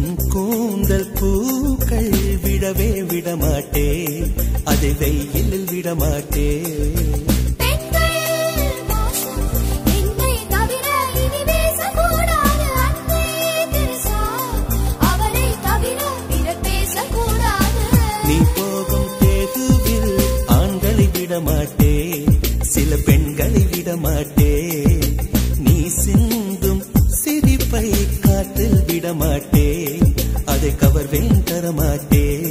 உன் கூந்தல் பூக்கள் விடவே விடமாட்டே அதை வெயிலில் விடமாட்டே பெண்கள் மோசம் என்னை தவிர இனி பேசக்கூடாது அன்பே தெரசா அவரை தவிர பிறர் பேசக்கூடாது நீ போகும் தேகுவில் ஆண்களை விடமாட்டே சில பெண்களை விடமாட்டே நீ சிந்தும் சிரிப்பை காற்றில் விடமாட்டே அதை கவர்வேன் தரமாட்டே